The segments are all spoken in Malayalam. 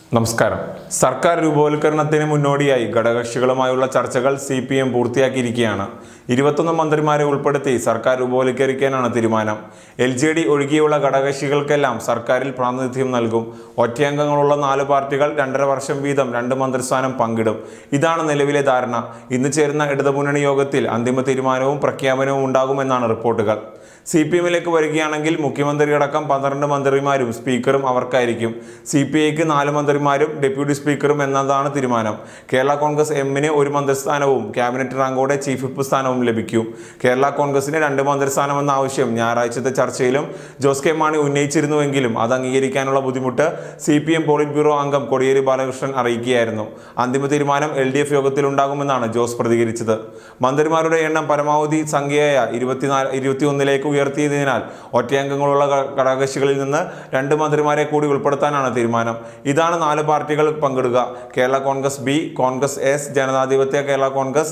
നമസ്കാരം സർക്കാർ രൂപവൽക്കരണത്തിന് മുന്നോടിയായി ഘടകകക്ഷികളുമായുള്ള ചർച്ചകൾ സി പി എം പൂർത്തിയാക്കിയിരിക്കുകയാണ് ഇരുപത്തൊന്ന് മന്ത്രിമാരെ ഉൾപ്പെടുത്തി സർക്കാർ രൂപവൽക്കരിക്കാനാണ് തീരുമാനം എൽ ജെ ഡി ഒഴികെയുള്ള ഘടകകക്ഷികൾക്കെല്ലാം സർക്കാരിൽ പ്രാതിനിധ്യം നൽകും ഒറ്റയംഗങ്ങളുള്ള നാല് പാർട്ടികൾ രണ്ടര വർഷം വീതം രണ്ട് മന്ത്രിസ്ഥാനം പങ്കിടും ഇതാണ് നിലവിലെ ധാരണ ഇന്ന് ചേരുന്ന ഇടതുമുന്നണി യോഗത്തിൽ അന്തിമ തീരുമാനവും പ്രഖ്യാപനവും ഉണ്ടാകുമെന്നാണ് റിപ്പോർട്ടുകൾ സി പി എമ്മിലേക്ക് വരികയാണെങ്കിൽ മുഖ്യമന്ത്രി അടക്കം പന്ത്രണ്ട് മന്ത്രിമാരും സ്പീക്കറും അവർക്കായിരിക്കും സി പി ഐക്ക് നാല് മന്ത്രിമാരും ഡെപ്യൂട്ടി സ്പീക്കറും എന്നതാണ് തീരുമാനം കേരള കോൺഗ്രസ് എമ്മിന് ഒരു മന്ത്രിസ്ഥാനവും ക്യാബിനറ്റ് റാങ്കോടെ ചീഫ് വിപ്പ് സ്ഥാനവും ലഭിക്കും കേരള കോൺഗ്രസിന് രണ്ട് മന്ത്രിസ്ഥാനമെന്ന ആവശ്യം ഞായറാഴ്ചത്തെ ചർച്ചയിലും ജോസ് കെ മാണി ഉന്നയിച്ചിരുന്നുവെങ്കിലും അത് അംഗീകരിക്കാനുള്ള ബുദ്ധിമുട്ട് C P M politburo അംഗം കോടിയേരി ബാലകൃഷ്ണൻ അറിയിക്കുകയായിരുന്നു അന്തിമ തീരുമാനം എൽ ഡി എഫ് യോഗത്തിൽ ഉണ്ടാകുമെന്നാണ് ജോസ് പ്രതികരിച്ചത് മന്ത്രിമാരുടെ എണ്ണം പരമാവധി സംഖ്യയായ ഇരുപത്തിനാല് ഇരുപത്തിയൊന്നിലേക്ക് ഉയർത്തിയതിനാൽ ഒറ്റയംഗങ്ങളുള്ള ഘ- ഘടകകക്ഷികളിൽ നിന്ന് രണ്ട് മന്ത്രിമാരെ കൂടി ഉൾപ്പെടുത്താനാണ് തീരുമാനം ഇതാണ് നാല് പാർട്ടികൾ പങ്കിടുക കേരള കോൺഗ്രസ് ബി കോൺഗ്രസ് എസ് ജനതാധിപത്യ Kerala Congress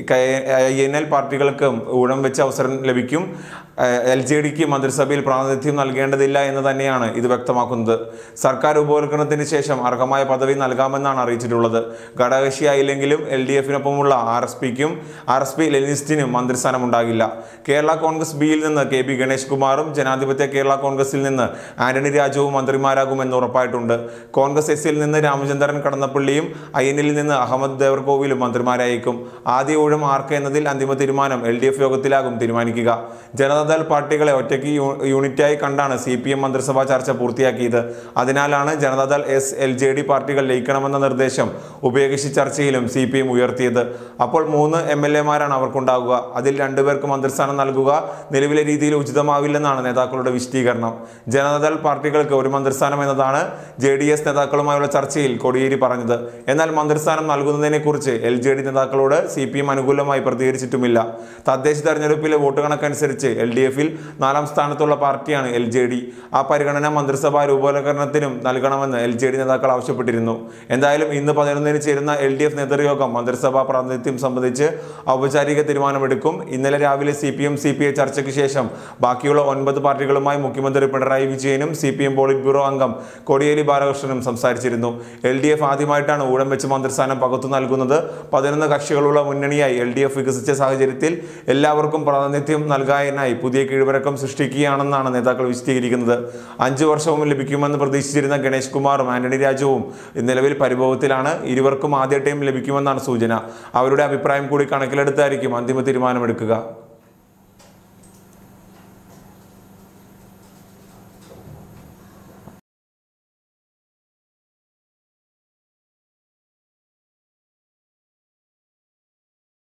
I N L പാർട്ടികൾക്ക് ഊഴം വെച്ച് അവസരം ലഭിക്കും എൽ ജെ ഡിക്ക് മന്ത്രിസഭയിൽ പ്രാതിനിധ്യം നൽകേണ്ടതില്ല എന്ന് തന്നെയാണ് ഇത് വ്യക്തമാക്കുന്നത് സർക്കാർ ഉപവൽക്കരണത്തിന് ശേഷം അർഹമായ പദവി നൽകാമെന്നാണ് അറിയിച്ചിട്ടുള്ളത് ഘടകകക്ഷിയായില്ലെങ്കിലും എൽ ഡി എഫിനൊപ്പമുള്ള ആർ എസ് പിക്കും ആർ എസ് പി ലെനിസ്റ്റിനും മന്ത്രിസ്ഥാനം ഉണ്ടാകില്ല കേരള കോൺഗ്രസ് ബിയിൽ നിന്ന് കെ പി ഗണേഷ് കുമാറും ജനാധിപത്യ കേരള കോൺഗ്രസിൽ നിന്ന് ആന്റണി രാജുവും മന്ത്രിമാരാകുമെന്ന് ഉറപ്പായിട്ടുണ്ട് കോൺഗ്രസ് എസിൽ നിന്ന് രാമചന്ദ്രൻ കടന്നപ്പള്ളിയും ഐ എനിൽ നിന്ന് അഹമ്മദ് ദേവർകോവിലും മന്ത്രിമാരായേക്കും ആദ്യ ഊഴം ആർക്ക് എന്നതിൽ അന്തിമ തീരുമാനം എൽ ഡി എഫ് യോഗത്തിലാകും തീരുമാനിക്കുക ജനതാദൾ പാർട്ടികളെ ഒറ്റയ്ക്ക് യൂ- യൂണിറ്റായി കണ്ടാണ് സി പി എം മന്ത്രിസഭാ ചർച്ച പൂർത്തിയാക്കിയത് അതിനാലാണ് Janata Dal S L J D പാർട്ടികൾ ലയിക്കണമെന്ന നിർദ്ദേശം ഉഭയകക്ഷി ചർച്ചയിലും സി പി എം ഉയർത്തിയത് അപ്പോൾ മൂന്ന് എം എൽ എമാരാണ് അവർക്കുണ്ടാകുക അതിൽ രണ്ടുപേർക്ക് മന്ത്രിസ്ഥാനം നൽകുക നിലവിലെ രീതിയിൽ ഉചിതമാവില്ലെന്നാണ് നേതാക്കളുടെ വിശദീകരണം ജനതാദൾ പാർട്ടികൾക്ക് ഒരു മന്ത്രിസ്ഥാനം എന്നതാണ് ജെ ഡി എസ് നേതാക്കളുമായുള്ള ചർച്ചയിൽ കോടിയേരി പറഞ്ഞത് എന്നാൽ മന്ത്രിസ്ഥാനം നൽകുന്നതിനെക്കുറിച്ച് എൽ ജെ ഡി നേതാക്കളോട് സി പി എം അനുകൂലമായി പ്രതികരിച്ചിട്ടുമില്ല തദ്ദേശ തെരഞ്ഞെടുപ്പിലെ വോട്ട് കണക്കനുസരിച്ച് എൽ ഡി എഫിൽ നാലാം സ്ഥാനത്തുള്ള പാർട്ടിയാണ് എൽ ജെ ഡി ആ പരിഗണന മന്ത്രിസഭാ രൂപവൽക്കരണത്തിനും നൽകണമെന്ന് എൽ ജെ ഡി നേതാക്കൾ ആവശ്യപ്പെട്ടിരുന്നു എന്തായാലും ഇന്ന് പതിനൊന്നിന് ചേരുന്ന എൽ ഡി എഫ് നേതൃയോഗം മന്ത്രിസഭാ പ്രാതിനിധ്യം സംബന്ധിച്ച് ഔപചാരിക തീരുമാനമെടുക്കും ഇന്നലെ രാവിലെ C P M C P I ചർച്ചയ്ക്ക് ശേഷം ബാക്കിയുള്ള ഒൻപത് പാർട്ടികളുമായി മുഖ്യമന്ത്രി പിണറായി വിജയനും C P M politburo അംഗം കോടിയേരി ബാലകൃഷ്ണനും സംസാരിച്ചിരുന്നു എൽ ഡി എഫ് ആദ്യമായിട്ടാണ് ഊഴം വെച്ച് മന്ത്രിസ്ഥാനം പകുത്തു നൽകുന്നത് പതിനൊന്ന് കക്ഷികളുള്ള മുന്നണിയായി എൽ ഡി എഫ് വികസിച്ച സാഹചര്യത്തിൽ എല്ലാവർക്കും പ്രാതിനിധ്യം നൽകാനായി പുതിയ കീഴ്വഴക്കം സൃഷ്ടിക്കുകയാണെന്നാണ് നേതാക്കൾ വിശദീകരിക്കുന്നത് അഞ്ചു വർഷവും ലഭിക്കുമെന്ന് പ്രതീക്ഷിച്ചിരുന്ന ഗണേഷ് കുമാറും ആന്റണി രാജുവും നിലവിൽ പരിഭവത്തിലാണ് ഇരുവർക്കും ആദ്യ ടൈം ലഭിക്കുമെന്നാണ് സൂചന അവരുടെ അഭിപ്രായം കൂടി കണക്കിലെടുത്തായിരിക്കും അന്തിമ തീരുമാനമെടുക്കുക